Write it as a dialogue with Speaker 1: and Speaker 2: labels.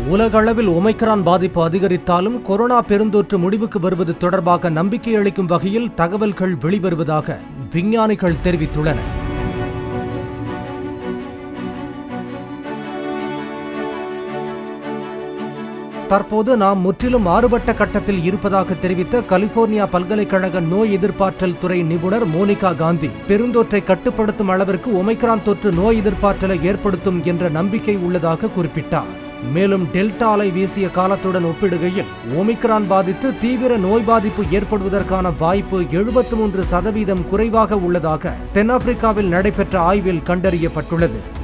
Speaker 1: உலகளவில் ஒமைக்ரான் பாதிப்பு அதிகரித்தாலும் கொரோனா பெருந்தொற்று முடிவுக்கு வருவது தொடர்பாக நம்பிக்கை அளிக்கும் வகையில் தகவல்கள் வெளிவருவதாக விஞ்ஞானிகள் தெரிவித்துள்ளனர் தற்போது நாம் முற்றிலும் மாறுபட்ட கட்டத்தில் இருப்பதாக தெரிவித்த கலிபோர்னியா பல்கலைக்கழக நோய் எதிர்ப்பாற்றல் துறை நிபுணர் மோனிகா காந்தி பெருந்தொற்றை கட்டுப்படுத்தும் அளவிற்கு ஒமைக்ரான் தொற்று நோய் எதிர்ப்பாற்றலை ஏற்படுத்தும் என்ற நம்பிக்கை உள்ளதாக குறிப்பிட்டார் மேலும் டெல்டா அலை வீசிய காலத்துடன் ஒப்பிடுகையில் ஒமிக்ரான் பாதித்து தீவிர நோய் பாதிப்பு ஏற்படுவதற்கான வாய்ப்பு எழுபத்தி மூன்று சதவீதம் குறைவாக உள்ளதாக தென்னாப்பிரிக்காவில் நடைபெற்ற ஆய்வில் கண்டறியப்பட்டுள்ளது